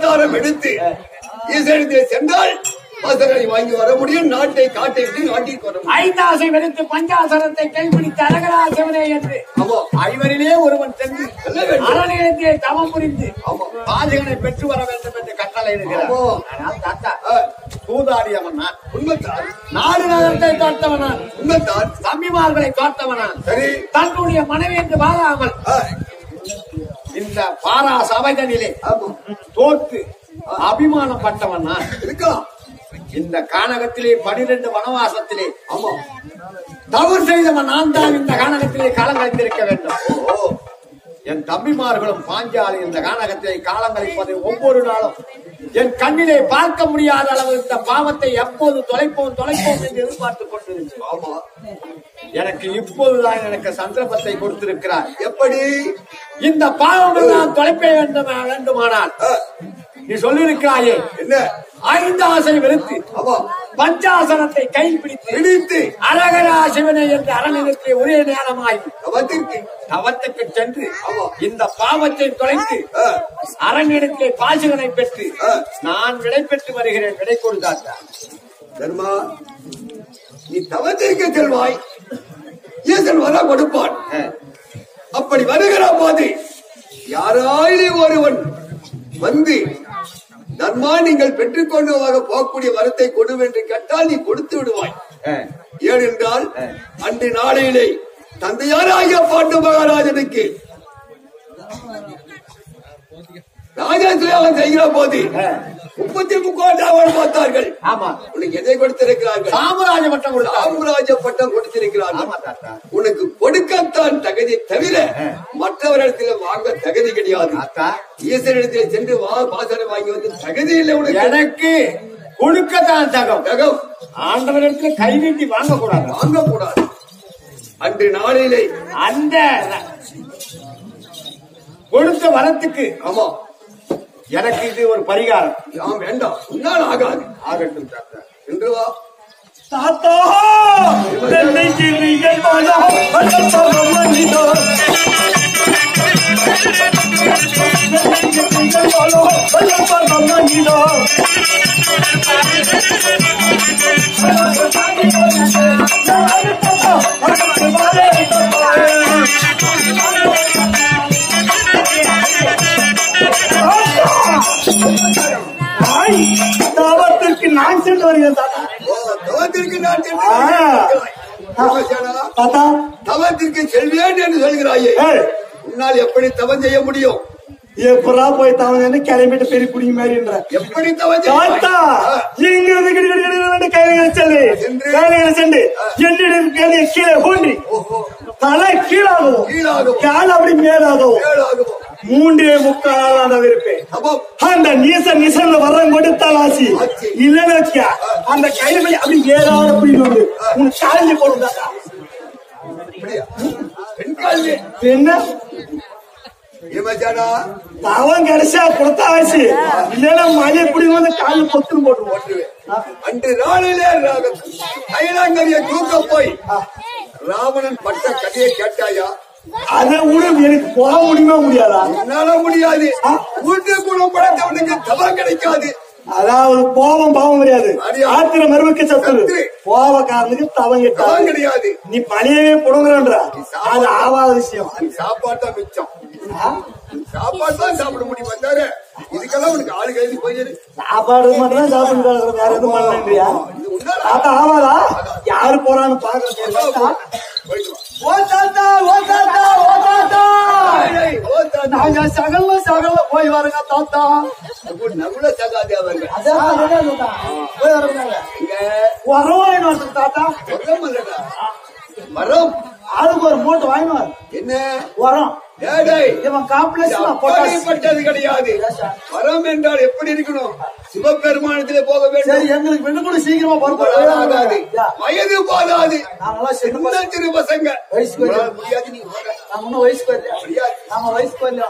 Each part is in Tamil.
அவதாரம் எடுத்து ஈசனத்தை சென்றால் வசங்களை வாங்கி வர முடியும் நாட்டை காட்டை விட்டு நாட்டிற்கு வர முடியும் ஐந்தாசை வெறுத்து பஞ்சாசனத்தை கைப்பிடித்த அழகரா சிவனே என்று ஆமா ஐவரிலே ஒருவன் சென்று செல்ல வேண்டும். அறநிலையத்தை தவம் புரிந்து ஆமா. பாதகனை பெற்று வர வேண்டும் என்று கட்டளை இருக்கிறார் ஆமா. ஆனால் தாத்தா ஆ, சூதாடி அவன் நான் உண்மைத்தான் நாடு நகரத்தை தோற்றவனான் உண்மைத்தான் தம்பிமார்களை தோற்றவனான் சரி தன்னுடைய மனைவி என்று வாழாமல் ஆ, இந்த பாரா சபைதனிலே ஆமா தோற்று அபிமானம் பட்டவன் நான் இருக்கலாம் இந்த கானகத்திலே பனிரெண்டு வனவாசத்திலே ஆமா தவறு செய்தவன் நான் தான் இந்த கானகத்திலே காலம் கழித்திருக்க வேண்டும் ஓ என் தம்பிமார்களும் பாஞ்சாலி இந்த கானகத்திலே காலம் கழிப்பதை ஒவ்வொரு நாளும் என் கண்ணிலே பார்க்க முடியாத அளவு இந்த பாவத்தை எப்போது தொலைப்போம் தொலைப்போம் என்று எதிர்பார்த்துக் கொண்டிருக்கிறேன் ஆமா எனக்கு இப்போதுதான் எனக்கு சந்தர்ப்பத்தை கொடுத்திருக்கிறார் எப்படி இந்த பாவம் நான் தொலைப்பே வேண்டும் வேண்டுமானால் ஆ, நீ சொல்லியிருக்கிறாயே என்ன ஐந்து ஆசை வெறுத்து ஆமா பஞ்சாசனத்தை கைப்பிடித்து பிடித்து அழகரா சிவனை என்று அறநிலையத்தை ஒரே நேரமாய் அவத்திற்கு தவத்துக்கு சென்று ஆமா. இந்த பாவத்தை தொலைத்து ஆ, அரங்கிடத்திலே பாசுகனை பெற்று ஆ. நான் விடை பெற்று வருகிறேன் விடை கொடுத்தாத்தா தர்மா நீ தவத்திற்கு செல்வாய் ஈசன் வர கொடுப்பான் அப்படி வருகிற போது யாராயிலும் ஒருவன் வந்து தர்மா நீங்கள் பெற்றுக்கொண்டு வர போகக்கூடிய வரத்தை கொடு என்று கேட்டால் நீ கொடுத்து விடுவாய் ஏனென்றால் அன்று நாளையிலே தந்தையாராகிய பாண்டு மகாராஜனுக்கு ராஜாசிரியாவை செய்கிற போது முப்பத்தி முக்கோட்டாவன் பார்த்தார்கள் ஆமா உனக்கு எதை கொடுத்திருக்கிறார்கள் சாமராஜ பட்டம் கொடுத்தா சாம்ராஜ்ய பட்டம் கொடுத்திருக்கிறார்கள் ஆமா தாத்தா உனக்கு கொடுக்கத்தான் தகுதி தவிர மற்றவரிடத்தில் வாங்க தகுதி கிடையாது தாத்தா ஈசனிடத்தில் சென்று வா பாசனை வாங்கி வந்து தகுதி இல்லை உனக்கு எனக்கு கொடுக்கத்தான் தகம் தகம் ஆண்டவரிடத்துல கை நீட்டி வாங்க கூடாது வாங்கக்கூடாது அன்று நாளிலே அந்த கொடுத்த வரத்துக்கு ஆமா எனக்கு இது ஒரு பரிகாரம் நாம் வேண்டாம் உன்னால் ஆகாது ஆகட்டும் தாத்தா என்று வா தாத்தா என்னை கிளிகள் மனம் வளர்ப்பவன் மனிதா கிளிகள் மனம் வளர்ப்பவன் மனிதா தாவத்திற்கு நான் சென்று வருகிறேன் தாத்தா ஓ தவத்திற்கு நான் சென்று ஆ. இருக்கிறாய். ராமசேனா, தாத்தா தவத்திற்கு செல்வேன் என்று சொல்கிறாயே ஏய், உன்னால் எப்படி தவம் செய்ய முடியும் எப்படா போய் தவன் கிளம்பிட்டு பெரிய குடிங்க மாதிரின்ற எப்படி தவம் செய்வாய்? தாத்தா ஆ. இங்க இருந்து கிடு கிடு கிடு கிடு கையில செல்லு சென்று. கையில சென்று என்னிடம் கையில கீழே ஊன்றி ஓஹோ தலை கீழாகவும் கீழாகவும். கால் அப்படி மேலாகவும் ஏழாகவோ மூன்றே முக்கால் அந்த இருப்பேன் தவம் அந்த நீச நிசந்த வரம் கொடுத்தால் ஆசி ஆசி. இல்லன்னு வச்சுக்க அந்த கையில போய் அப்படி ஏதாவது போயிட்டு வந்து உன் காலி போடும் தாத்தா அப்படியா? பெண் கல்வி என்ன ஏமாச்சாடா தவம் கிடைச்சா கொடுத்தா ஆச்சு இல்லன்னா மழை இப்படி வந்து காலில் பொத்துன்னு போட்டுருவோம் ஓட்டுவேன் அன்று நாளிலே ராக- கைலாங்கரியை தூக்க போய் ராவணன் பட்ட கதையை கேட்டாயா அதை விட எனக்கு போக முடியுமா முடியாதா என்னால முடியாது வீட்டு குணம் படைத்தவனுக்கு தவம் கிடைக்காது அதாவது போவம் பாவம் முடியாது அறியா. ஆத்திர மருமக்கு சத்துரு சத்துரு. போவக்காரனுக்கு தவம் தவம் கிட்டாது கிடையாது நீ பழையவே புடுங்குறன்ற அது ஆவாத விஷயம் அது சாப்பாடு தான் மிச்சம் சாப்பாடு தான் சாப்பிட முடியும் வந்தாரு இதுக்கெல்லாம் உனக்கு ஆளு கைது போயிரு சாப்பாடு மட்டும் தான் சாப்பிட்டு கிடக்குற வேற எதுவும் பண்ணலைன்றியா இது உன்னால தாத்தா ஆவாதா யாரு போறான்னு பாக்குறது தாத்தா போயிட்டு வா. ஓ தாத்தா ஓ தாத்தா ஓ தாத்தா ஏய், ஓ தாத்தா. நாங்க சகல சகல போய் வரங்க தாத்தா அப்போ நம்மள சகாதே அவர்கள் அதான் அதுதான் தாத்தா. போய் வரங்க இங்க உரம் வாங்கிட்டு வரணும் தாத்தா மரம் இல்லடா மரம் ஆளுக்கு ஒரு மூட்டை வாங்கிட்டு வர என்ன உரம் ஏடேய் இவன் காம்ப்ளெக்ஸ் பொட்டாசி அப்படிப்பட்டது கிடையாது வரம் என்றால் எப்படி இருக்கணும் சிவபெருமானத்திலே போக சரி வேண்டும் எங்களுக்கு பெண்ணு கூட சீக்கிரமா ஆகாது. பொறுப்பு வயது போதாது நாங்களாம் சின்ன சின்ன சிறு பசங்க வயசுக்கு உங்களால வரல. முடியாது நீ போக நாங்க இன்னும் வயசுக்கு வரல முடியாது நாம வயசுக்கு வரல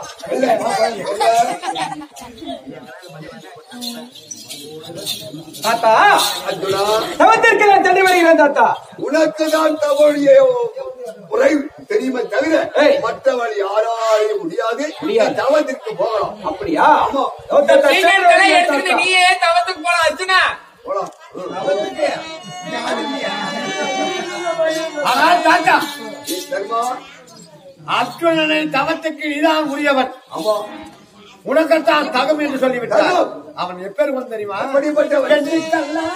தாத்தா அர்ஜுனா தவத்திற்கு நான் தள்ளி வருகிறேன் தாத்தா உனக்கு தான் தமிழையோ குறை தெரியுமே தவிர ஏய். மற்றவள் யாராலையும் முடியாது முடியாது. நீ தவத்திற்கு போகலாம் அப்படியா ஆமா சீக்கிரத்துல எடுத்துக்கிட்டு நீயே தவத்துக்கு போலாம் அர்ஜுனா போலாம் ம். ஆனால் தாத்தா நீ தர்மா அர்ஜுனனை தவத்துக்கு நீதான் உரியவன் ஆமா உனக்கத்தான் தகும் என்று சொல்லிவிட்டார் தகும். அவன் எப்பேர் தெரியுமா அப்படிப்பட்டவன் வெள்ளிக்கல்லா.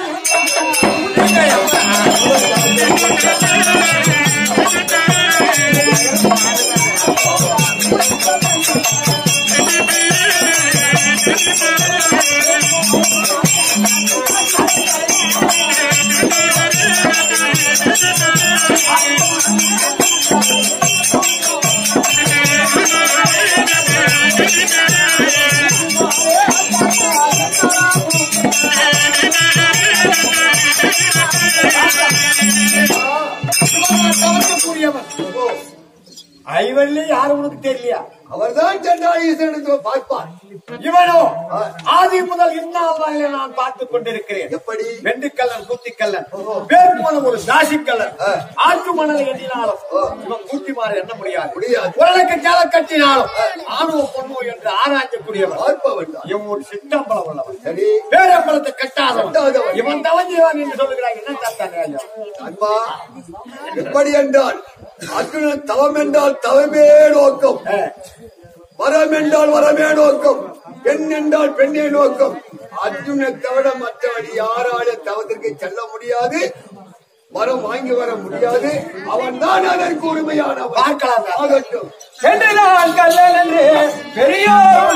தவத்துக்குரியவன் ஐவன்ல யாரும் உனக்கு தெரியலையா அவர்தான் சென்றால் ஈசனுக்கு பார்ப்பார் இவனோ ஆதி முதல் இந்நாள் வரையில நான் பார்த்துக் கொண்டிருக்கிறேன் எப்படி வெண்டுக்கல்லன் குத்திக்கல்லன் வேறு போல ஒரு தாசிக்கல்லன் ஆற்று மணல் எண்ணினாலும் இவன் கூட்டிமாறு எண்ண முடியாது முடியாது. உடலுக்கு தேல கட்டினாலும் ஆணுவ பொண்ணு என்று ஆராய்ச்சக்கூடியவன் பார்ப்பவன் தான் இவன் ஒரு சிற்றம்பலம் உள்ளவன் சரி பேரம்பலத்தை கட்டாதவன் கட்டாதவன். இவன் தவஞ்சவன் என்று சொல்லுகிறான் என்ன தாத்தானே ஐயா அன்பா எப்படி என்றால் அர்ஜுனன் தவம் என்றால் தவமே நோக்கம் வரம் என்றால் வரமே நோக்கம் பெண் என்றால் பெண்ணே நோக்கம் அர்ஜுனை தவிர மற்றவன் யாராலும் தவத்திற்கு செல்ல முடியாது வரம் வாங்கி வர முடியாது அவன் தான் அதற்கு உரிமையானவன் பார்க்கலாம். ஆகட்டும் என்று நான் கல்லன் என்று பெரியோர்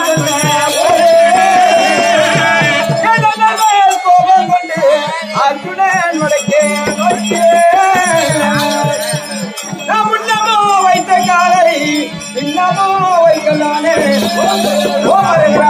கோபம் கொண்டு அர்ஜுனன் வடக்கே நோக்கே நாம் முன்னமோ வைத்த காலை பின்னமோ வைக்கலானே ஓமரா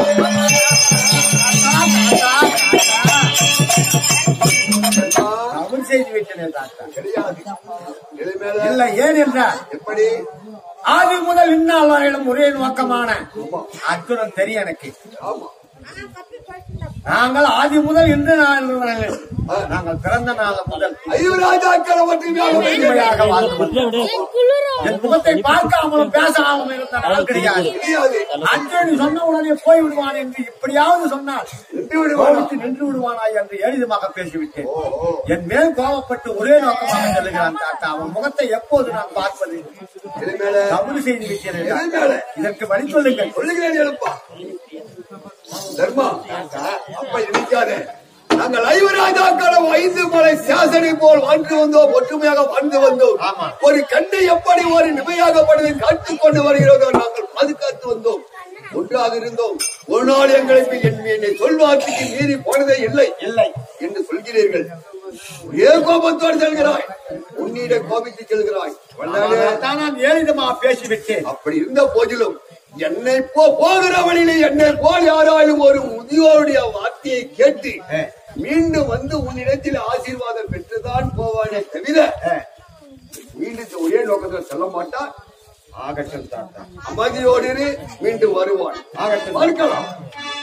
அவன் செய்து விட்டேன் தாத்தா கிடையாது இது மேல இல்லை ஏன் என்றால் எப்படி ஆதி முதல் இந்நாள் வரையிலும் ஒரே நோக்கமான அர்ஜுனன் தெரியும் எனக்கு ஆமா நாங்கள் ஆதி முதல் இன்று நாள் வரையிலும் நாங்கள் பிறந்த நாள் முதல் ஐயோ ராஜாக்கள் உண்மையாக வாழ்ந்து வந்தோம். என் முகத்தை பார்க்காமலும் பேசாமலும் இருந்த நாள் கிடையாது முடியாது அர்ஜுனன் சொன்ன உடனே போய் விடுவான் என்று இப்படியாவது சொன்னால் நின்று விடுவானா? கோபித்து நின்று விடுவானாய் என்று எளிதமாக பேசிவிட்டேன் ஓ, ஓ. என் மேல் கோபப்பட்டு ஒரே நோக்கமாக செல்லுகிறான் தாத்தா அவன் முகத்தை எப்போது நான் பார்ப்பது இது மேல தவறு செய்து விட்டேன் இது தாத்தா. மேல இதற்கு வழி சொல்லுங்கள் சொல்லுகிறேன் எழுப்பா தர்மா அப்ப நினைக்காதே நாங்கள் ஐவராஜாக்களும் ஐந்து மலை சாசனை போல் வாழ்ந்து வந்தோம் ஒற்றுமையாக வாழ்ந்து வந்தோம் ஆமா. ஒரு கண்ணை எப்படி ஒரு நிமையாக படுதை காத்துக் கொண்டு வருகிறதோ நாங்கள் பாதுகாத்து வந்தோம் ஒன்றாக இருந்தோம் ஒரு நாள் எங்களுக்கு என் என்னை சொல்வார்த்தைக்கு மீறி போனதே இல்லை இல்லை என்று சொல்கிறீர்கள் ஏன் கோபத்தோடு செல்கிறாய் உன்னிட கோபித்து செல்கிறாய் வல்லாரே, தான் நான் ஏளிதமாக பேசிவிட்டேன் அப்படி இருந்த போதிலும் என்னை போ போகிற வழியிலே என்னை போல் யாராலும் ஒரு முதியோருடைய வார்த்தையை கேட்டு ஏ. மீண்டும் வந்து உன்னிடத்தில் ஆசீர்வாதம் பெற்றுதான் போவானே தவிர ஏ, மீண்டும் ஒரே நோக்கத்தில் செல்ல மாட்டான் ஆகட்டும் தாத்தா அமைதியோடு இரு, மீண்டும் வருவான் ஆகட்டும் பார்க்கலாம்